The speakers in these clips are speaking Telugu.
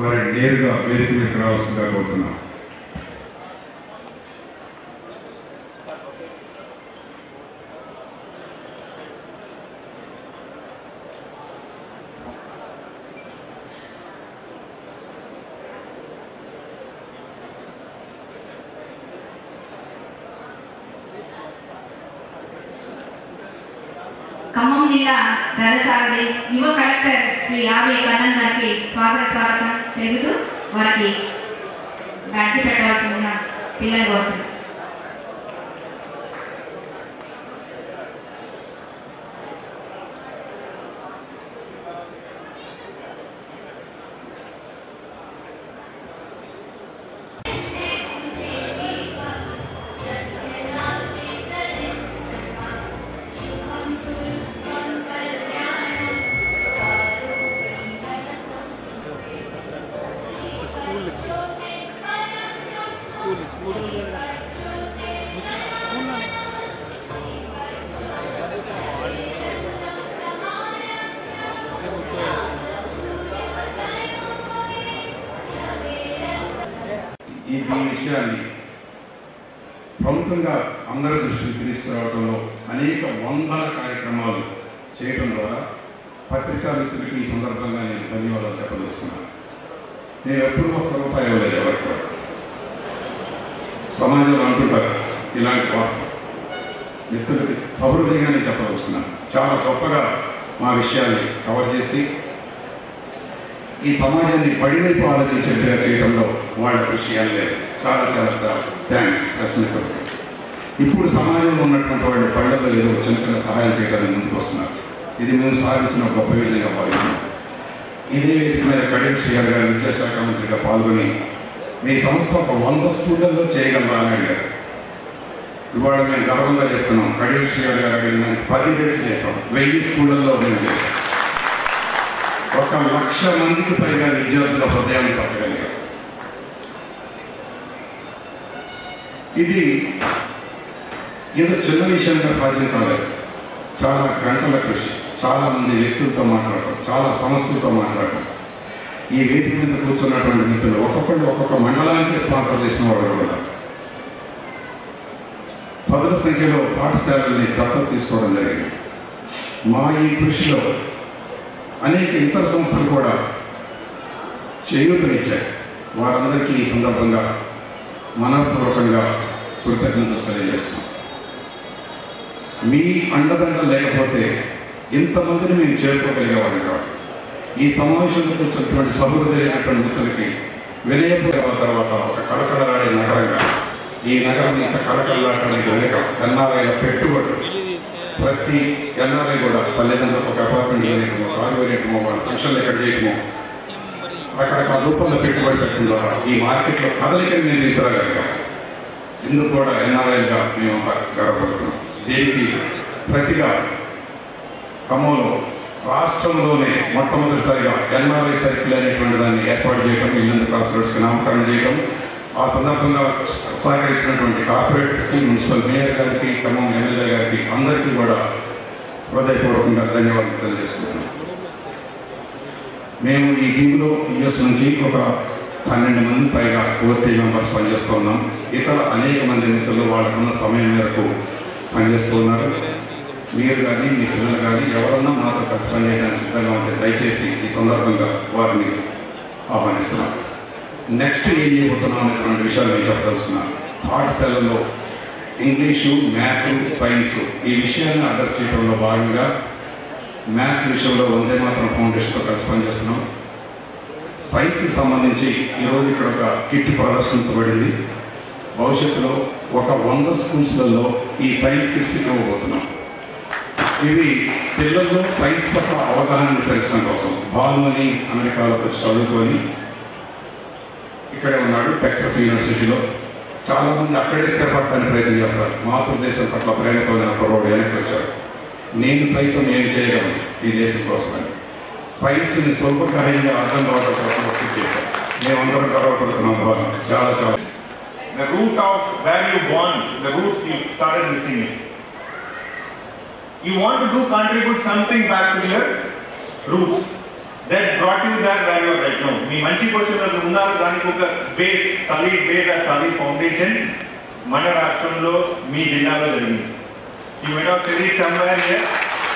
వారి నేరుగా వేదిక మీదకి రావాల్సిందిగా కోరుతున్నాం ఖమ్మం జిల్లా రథసారథి యువ కలెక్టర్ శ్రీ ఆర్య కన్నన్ గారికి స్వాగత స్వాగతం తెలుగుతూ వారికి గట్టి పెట్టవలసిందిగా పిల్లలు కోరుతున్నారు స్కూల్ స్కూల్ స్కూల్లోనే ఈ ఈ విషయాన్ని ప్రముఖంగా అందరి దృష్టికి తీసుకురావడంలో అనేక వందల కార్యక్రమాలు చేయడం ద్వారా పత్రికా మిత్రులకి ఈ సందర్భంగా నేను ధన్యవాదాలు చెప్పదలుస్తున్నాను నేను ఎప్పుడు ఒక్క రూపాయి ఇవ్వలేదు ఎవరికి కూడా. సమాజంలో అంటుంటారు ఇలాంటి వార్త మిత్రులకి సహృదయంగానే చెప్పదలుస్తున్నాను చాలా గొప్పగా మా విషయాన్ని కవర్ చేసి ఈ సమాజాన్ని పడివైపు ఆలోచించేట్టుగా చేయడంలో వాళ్ళ కృషి ఏం లేదు చాలా చాలా థ్యాంక్స్ ప్రశ్నకు ఇప్పుడు సమాజంలో ఉన్నటువంటి వాళ్ళు పళ్ళల్లో ఏదో చిన్న చిన్న సహాయం చేయడానికి ముందుకు వస్తున్నారు ఇది మేము సాధించిన గొప్ప విజయంగా భావిస్తున్నాం ఇదే వేదిక మీద కడియం శ్రీగారు గారు విద్యాశాఖ మంత్రిగా పాల్గొని మీ సంస్థ ఒక వంద స్కూళ్ళల్లో చేయగలరా అని అడిగారు ఇవాళ మేము గర్వంగా చెప్తున్నాం కడియం శ్రీగారు గారు అడిగిన పది రేట్లు చేసాం వెయ్యి స్కూళ్ళల్లో మేము చేసాం ఒక లక్ష మందికి పైగా విద్యార్థుల హృదయాన్ని పట్టగలిగారు ఇది ఏదో చిన్న విషయంగా సాధ్యం కాలేదు చాలా గంటల కృషి చాలా మంది వ్యక్తులతో మాట్లాడటం చాలా సంస్థలతో మాట్లాడటం ఈ వేదిక మీద కూర్చున్నటువంటి మిత్రులు ఒక్కొక్కళ్ళు ఒక్కొక్క మండలానికి స్పాన్సర్ చేసిన వాళ్ళు కూడా పదుల సంఖ్యలో పాఠశాలల్ని దత్తత తీసుకోవడం జరిగింది మా ఈ కృషిలో అనేక ఇతర సంస్థలు కూడా చేయూతనిచ్చాయి వారందరికీ ఈ సందర్భంగా మనపూర్వకంగా కృతజ్ఞతలు తెలియజేస్తున్నాం మీ అండదండ లేకపోతే ఇంతమందిని మేము చేరుకోగలిగేవాళ్ళం కాదు ఈ సమావేశంలో కూర్చున్నటువంటి సహృదయమైనటువంటి మిత్రులకి వినయపూర్వ తర్వాత ఒక కళకళలాడే నగరంగా ఈ నగరం ఇంత కళకళలాడటానికి వెనుక ఎన్ఆర్ఐల పెట్టుబడులు ప్రతి ఎన్ఆర్ఐ కూడా తల్లిదండ్రులకు ఒక అపార్ట్మెంట్ వేయటమో కారు వేయటమో వాళ్ళ ఫంక్షన్లు ఎక్కడ చేయటమో రకరకాల రూపంలో పెట్టుబడి పెట్టడం ద్వారా ఈ మార్కెట్లో కదలికని మేము తీసుకురాగలిగాం ఇందుకు కూడా ఎన్ఆర్ఐగా మేము గర్వపడుతున్నాం దీనికి ప్రతిగా ఖమ్మంలో రాష్ట్రంలోనే మొట్టమొదటిసారిగా ఎన్ఆర్ఐ సర్కిల్ అనేటువంటి దాన్ని ఏర్పాటు చేయడం ఇల్లందు క్రాస్ రోడ్స్కి నామకరణం చేయడం ఆ సందర్భంగా సహకరించినటువంటి కార్పొరేటర్స్ మున్సిపల్ మేయర్ గారికి ఖమ్మం ఎమ్మెల్యే గారికి అందరికీ కూడా హృదయపూర్వకంగా ధన్యవాదాలు తెలియజేసుకుంటున్నాం మేము ఈ టీంలో యుఎస్ నుంచి ఒక పన్నెండు మంది పైగా ఓటీ మెంబర్స్ పనిచేస్తూ ఉన్నాం ఇతర అనేక మంది మిత్రులు వాళ్ళకున్న సమయం మేరకు పనిచేస్తూ ఉన్నారు మీరు కానీ మీ పిల్లలు కానీ ఎవరన్నా మాతో కలిసి పనిచేయడానికి సిద్ధంగా ఉంటే దయచేసి ఈ సందర్భంగా వారిని ఆహ్వానిస్తున్నాం నెక్స్ట్ ఏం చేయబోతున్నాం అనేటువంటి విషయాలు నేను చెప్పదలుచున్నాను పాఠశాలలో ఇంగ్లీషు మ్యాథ్ సైన్స్ ఈ విషయాన్ని అడ్రస్ చేయడంలో భాగంగా మ్యాథ్స్ విషయంలో వందే మాత్రం ఫౌండేషన్తో కలిసి పనిచేస్తున్నాం సైన్స్కి సంబంధించి ఈరోజు ఇక్కడ ఒక కిట్ ప్రదర్శించబడింది భవిష్యత్తులో ఒక వంద స్కూల్స్లలో ఈ సైన్స్ కిట్స్ ఇవ్వబోతున్నాం ఇవి పిల్లల్లో సైన్స్ పట్ల అవగాహన పెంచడం కోసం భానుని అమెరికాలో వచ్చి చదువుకొని ఇక్కడే ఉన్నాడు టెక్సస్ యూనివర్సిటీలో చాలా మంది అక్కడే స్థిరపడటానికి ప్రయత్నం చేస్తారు మాతృదేశం పట్ల ప్రేమతో కుర్రోడు వెనక్కి వచ్చాడు నేను సైతం ఏం చేయగలను ఈ దేశం కోసమని సైన్స్ని స్వల్పకార్యంగా అర్థం కావడం కోసం వచ్చి చేశాను మేమందరం గర్వపడుతున్నాం వాళ్ళు చాలా చాలా The root of where you born, the roots you started missing it. You want to do contribute something back to your roots. That brought you that where your right now మీ మంచి పొజిషన్లో ఉన్నారు దానికి ఒక బేస్ సాలిడ్ బేస్ ఆ సాలిడ్ ఫౌండేషన్ మన రాష్ట్రంలో మీ జిల్లాలో జరిగింది you met of studies somewhere here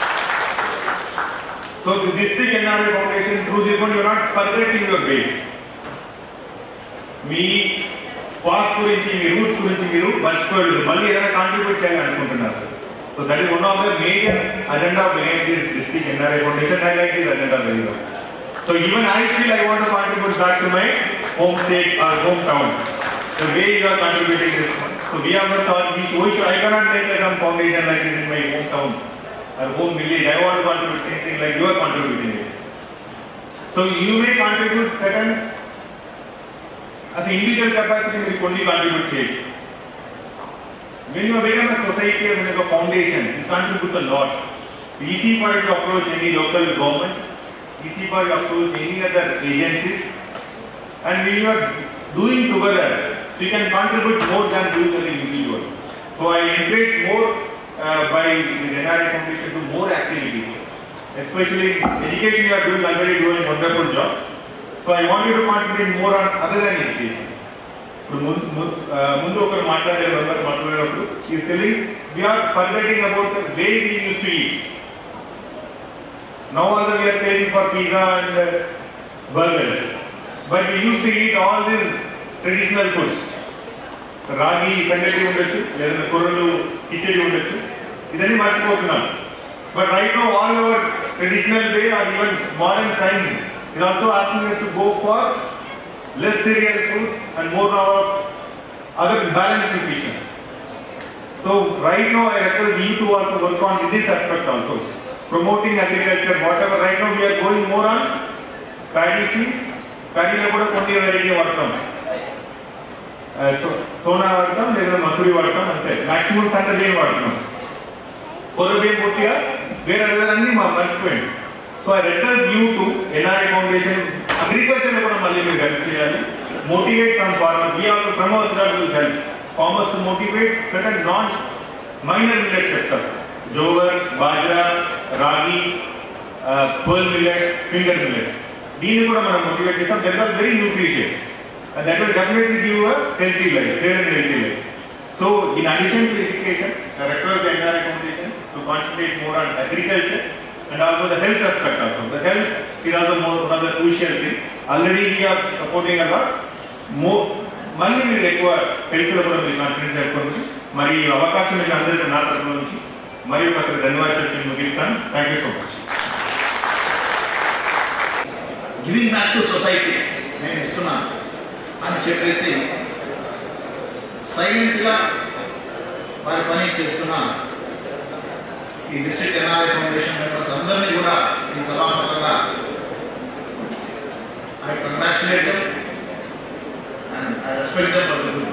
so the district NRI foundation through this one you not forgetting your base మీ పాస్ట్ గురించి మీ రూట్స్ గురించి మీరు మర్చిపోయారు మళ్ళీ ఏదైనా కాంట్రిబ్యూట్ చేయాలని అనుకుంటున్నారు so that is one of the major agenda of this district NRI foundation I like this agenda very well so even I feel I want contribute back to my home state or home town the way you are contributing this one. So we have not thought, we, we should, I cannot make like some foundation like this in my hometown or home village. I want to contribute same thing like you are contributing it. So you may contribute certain as individual capacity మీరు కొన్ని contribute చేయొచ్చు. When you are become a society or like a foundation, you contribute a lot. Easy for you to approach any local government, easy for you to approach any other agencies, and when you are doing together, so you can contribute more than doing as an individual. So I encourage more uh, by the NRI Foundation to more activities, especially in education you are doing already doing wonderful job. So I want you to concentrate more on other than education. ఇప్పుడు ముందు ముందు ఆ, ముందు ఒకరు మాట్లాడే మెంబర్ మాట్లాడేటప్పుడు ఈ telling we are forgetting about the way we use to eat now also we are paying for pizza and burgers but we use to eat all these traditional foods ragi సంగటి ఉండొచ్చు లేదా కూరలు కిచడి ఉండొచ్చు ఇదన్నీ మర్చిపోతున్నాం but right now all our traditional way or even modern science is also asking to go for less cereal food and more of other balanced nutrition. So right now I request you to also work on this aspect also. Promoting agriculture, whatever right now we are going more on paddy seed, paddy లో కూడా కొన్ని వెరైటీ వాడతాం ఆ, సో- సోనా వాడతాం లేదా మసూరి వాడతాం అంతే మాక్సిమం సంత బియ్యం వాడతాం కొర బియ్యం పూర్తిగా వేరే అన్ని మా మర్చిపోయింది so I request you to NRI foundation agriculture కూడా మళ్ళీ మీరు హెల్ప్ చేయాలి motivate some farmer we also promote that will help farmers to motivate certain non minor millet sector jowar bajra ragi pearl millet finger millet దీన్ని కూడా మనం మోటివేట్ చేస్తాం that are very nutritious and that will definitely give you a healthy life, fair and healthy life. So, in addition to education, I request the NRI Foundation to concentrate more on agriculture and also the health aspect also. The health is also more one of the crucial thing. Already we are supporting a lot. More మళ్ళీ మీరు ఎక్కువ హెల్త్లో కూడా మీరు కాన్ఫిడెన్స్ చేసుకోండి మరి ఈ అవకాశం మీకు అందరికీ నా తరఫు నుంచి మరి ఒకసారి ధన్యవాదాలు చెప్పి ముగిస్తాను thank you so much giving back to society నేను ఇస్తున్నాను అని చెప్పేసి సైలెంట్గా వారి పని చేస్తున్న ఈ డిస్ట్రిక్ట్ ఎన్ఆర్ఐ ఫౌండేషన్ మెంబర్స్ అందరినీ కూడా ఈ సభాముఖంగా I congratulate and I respect them for the good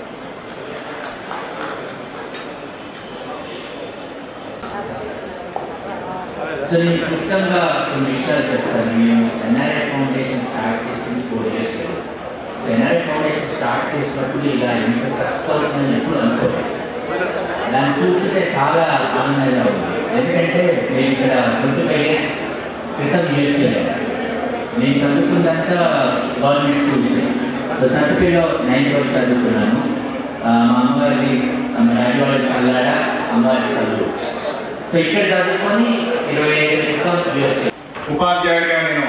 so నేను క్లుప్తంగా కొన్ని విషయాలు చెప్తాను మేము ఎన్ఆర్ఐ ఫౌండేషన్ స్టార్ట్ చేసింది four years NRI foundation start చేసినప్పుడు ఇలా ఎంత సక్సెస్ అవుతుందని ఎప్పుడు అనుకోలేదు దాన్ని చూస్తుంటే చాలా ఆనందంగా ఉంది ఎందుకంటే నేను ఇక్కడ ట్వంటీ ఫైవ్ ఇయర్స్ క్రితం చేస్తున్నాను నేను చదువుకున్నంతా గవర్నమెంట్ స్కూల్స్ సో సర్టిఫికేట్లో నైన్త్ వరకు చదువుకున్నాను ఆ, మా అమ్మగారిది మా డాడీ వాళ్ళకి కల్లాడ అమ్మగారి చదువు సో ఇక్కడ చదువుకొని ఇరవై ఐదు క్రితం యూఎస్ ఉపాధ్యాయుడిగా నేను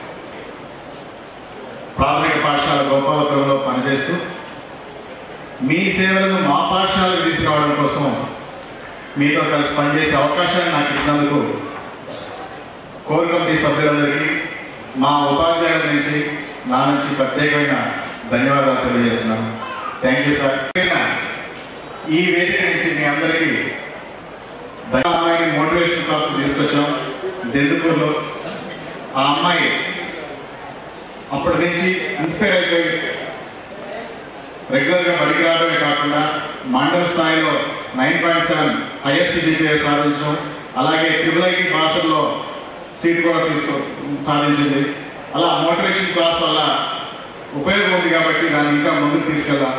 ప్రాథమిక పాఠశాల గోపాలపురంలో పనిచేస్తూ మీ సేవలను మా పాఠశాలకు తీసుకురావడం కోసం మీతో కలిసి పనిచేసే అవకాశాన్ని నాకు ఇచ్చినందుకు కోర్ కమిటీ సభ్యులందరికీ మా ఉపాధ్యాయుల నుంచి నా నుంచి ప్రత్యేకమైన ధన్యవాదాలు తెలియజేస్తున్నాను థ్యాంక్ యూ సార్ ఈ వేదిక నుంచి మీ అందరికీ ఆ అమ్మాయిని మోటివేషన్ క్లాస్ తీసుకొచ్చాం దెందుకూరులో ఆ అమ్మాయి అప్పటి నుంచి ఇన్స్పైర్ అయిపోయి రెగ్యులర్గా బడికి రావడమే కాకుండా మండల స్థాయిలో nine point seven highest GPA సాధించడం అలాగే ట్రిపుల్ ఐటీ భాషల్లో సీట్ కూడా తీసుకో సాధించింది అలా మోటివేషన్ క్లాస్ వల్ల ఉపయోగం ఉంది కాబట్టి దాన్ని ఇంకా ముందుకు తీసుకెళ్దాం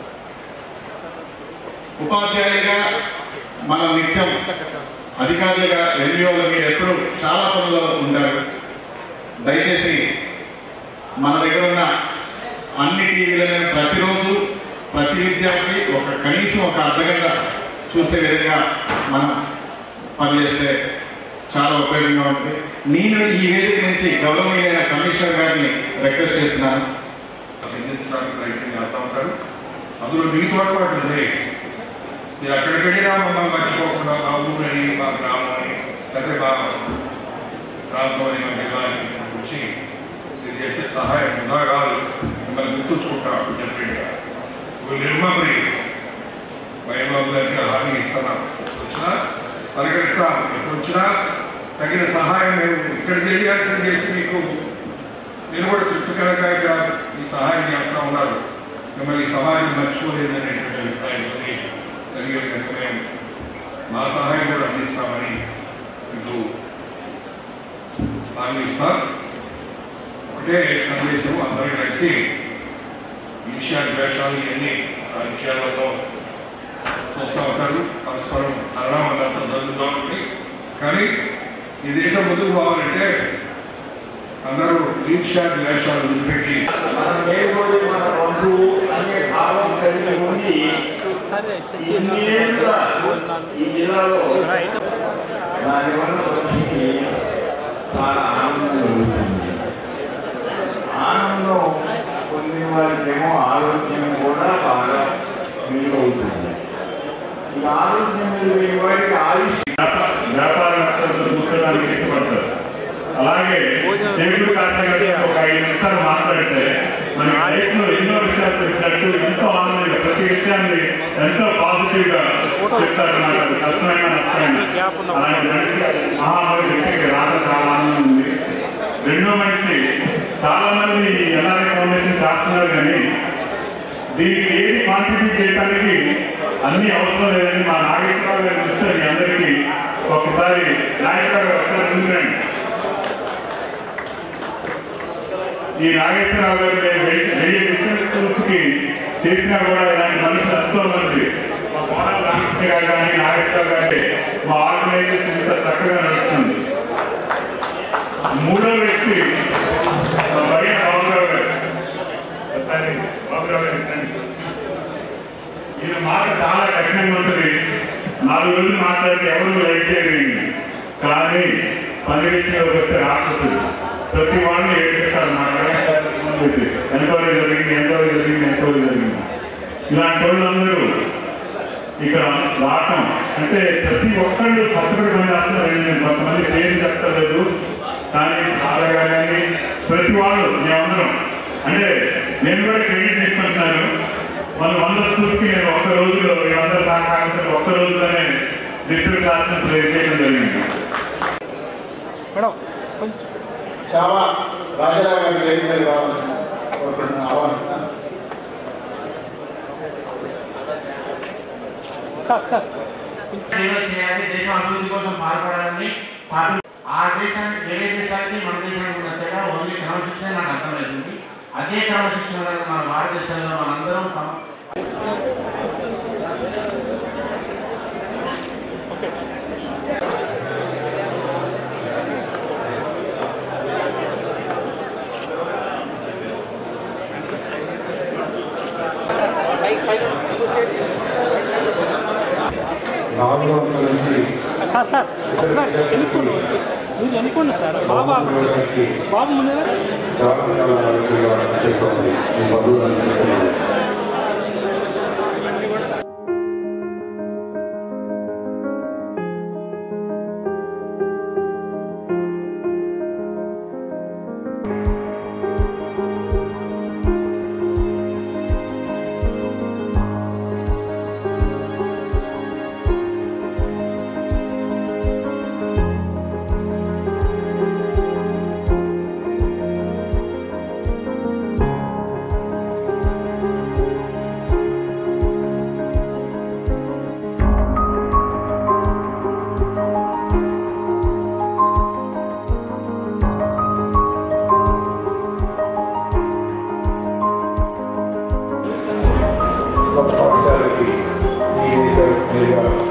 ఉపాధ్యాయులుగా మనం నిత్యం అధికారులుగా ఎన్జిఓలు మీరు ఎప్పుడు చాలా పనుల్లో ఉంటారు దయచేసి మన దగ్గర ఉన్న అన్ని టీవీలను ప్రతిరోజు ప్రతి విద్యార్థి ఒక కనీసం ఒక అర్ధగంట చూసే విధంగా మనం పనిచేస్తే చాలా ఉపయోగంగా ఉంటుంది నేను ఈ వేదిక నుంచి గౌరవనీయమైన కమిషనర్ గారిని రిక్వెస్ట్ చేస్తున్నాను అందించడానికి ప్రయత్నం చేస్తూ ఉంటారు అందులో మీ తోడ్పాటు ఉంది మీరు అక్కడికి వెళ్ళినా మమ్మల్ని మర్చిపోకుండా మా ఊరని మా గ్రామం అని లేకపోతే మా ప్రాంతం అని మా జిల్లా అని వచ్చి మీరు చేసే సహాయం ఉందా కాదు మిమ్మల్ని గుర్తుంచుకుంటాం డెఫినెట్గా వీళ్ళు నిర్మమరి వైభవ్ గారికి హామీ ఇస్తున్నాం వచ్చినా పరిగణిస్తాం ఎప్పుడు వచ్చినా తగిన సహాయం మేము ఇక్కడ చేయాల్సింది చేసి మీకు నేను కూడా తృప్తికరంగా ఈ సహాయం చేస్తూ ఉన్నారు మిమ్మల్ని ఈ సమాజం మర్చిపోలేదనేటువంటి అభిప్రాయంతో కలిగే కనుక మేము మా సహాయం కూడా అందిస్తామని మీకు హామీ ఇస్తాం ఒకటే సందేశం అందరూ కలిసి ఈ విషయాలు ద్వేషాలు ఇవన్నీ ఆ విషయాలలో చూస్తూ ఉంటారు పరస్పరం అరణామంతా జరుగుతూ ఉంటుంది కానీ ఈ దేశం ముందుకు పోవాలంటే అందరూ ఈర్ష్యా ద్వేషాలు వదిలిపెట్టి మనం లేకపోతే మన బంధువు అనే భావం కలిగి ఉండి ఇన్నేళ్ళుగా ఈ జిల్లాలో దానివల్ల మనిషికి చాలా ఆనందం కలుగుతుంది ఆనందం పొందిన వారికేమో ఆరోగ్యం కూడా బాగా మెరుగవుతుంది ఈ ఆరోగ్యం మెరుగైన వారికి ఆయుష్ వ్యాపారస్తులు కూర్చోడానికి ఇష్టపడతారు అలాగే దేవుడు కాకపోతే ఒక ఐదు నిమిషాలు మాట్లాడితే మన లైఫ్ లో ఎన్నో విషయాలు తెలిసినట్టు ఎంతో ఆనందంగా ప్రతి విషయాన్ని ఎంతో పాజిటివ్ గా చెప్తారు నాకు అది కష్టమైన నష్టమైన అలాంటి మనిషి మహామతి వ్యక్తికి రాక చాలా ఆనందం ఉంది రెండో మనిషి చాలా మంది ఎన్ఆర్ఐ ఫౌండేషన్ చేస్తున్నారు కానీ దీనికి ఏది కాంట్రిబ్యూట్ చేయడానికి అన్ని అవసరం లేదని మా నాగేశ్వరరావు గారి చూస్తే మీ అందరికీ ఒకసారి నాగేశ్వరరావు గారు ఒకసారి ముందురండి ఈ నాగేశ్వరరావు గారు నేను వెయ్యి వెయ్యి డిస్టెన్స్ స్కూల్స్ కి చేసినా కూడా ఇలాంటి మనుషులు ఎంతో మంది మా కోడల రామకృష్ణ గారు కానీ నాగేశ్వరరావు గారి మా ఆర్గనైజేషన్ ఇంత చక్కగా నడుస్తుంది మూడో వ్యక్తి మా బయ్య బాబురావు గారు ఒకసారి బాబురావు గారు ఇట్లండి. ఈయన మాట చాలా కఠినంగా ఉంటుంది నాలుగు రోజులు మాట్లాడితే ఎవరు లైక్ చేయలేదు కానీ పని విషయంలోకి వస్తే రాక్షసుడు ప్రతి వాళ్ళని ఏడిపిస్తారు మాట ఎంక్వైరీ జరిగింది ఎంక్వైరీ జరిగింది ఎంక్వైరీ జరిగింది ఇలాంటి వాళ్ళందరూ ఇక్కడ రావటం అంటే ప్రతి ఒక్కళ్ళు కష్టపడి పని చేస్తున్నారు నేను కొంతమంది పేరు చెప్తలేదు కానీ ఆదాగా కానీ ప్రతి వాళ్ళు మేమందరం అంటే నేను కూడా క్రెడిట్ తీసుకుంటున్నాను మన వంద స్కూల్కి నేను ఒక్క రోజులో వీళ్ళందరూ సహకారంతో ఒక్క రోజులోనే డిస్ట్రిక్ట్ క్లాసెస్ చేయడం జరిగింది చాలా రాజారావు గారి వేదిక మీద రావాల్సిన కోరుకుంటున్నాను ఆహ్వానిస్తున్నాను సేవ చేయాలి దేశం అభివృద్ధి కోసం పాల్పడాలని పాటు ఆ దేశానికి వేరే దేశానికి మన దేశానికి ఉన్న తేడా ఓన్లీ క్రమశిక్షణ నాకు అర్థమవుతుంది అదే క్రమశిక్షణ కనుక మన భారతదేశంలో మనందరం సమ నాలుగు వందల నుంచి సార్ సార్ ఒకసారి ఎన్నుకోండి మీరు ఎన్నుకోండి సార్ బాబు ఆపండి. బాబు ముందే చాలా చాలా ఆరోగ్యంగా చేస్తుంది మీ బంధువులు పాఠశాలకి ఈ మీదుగా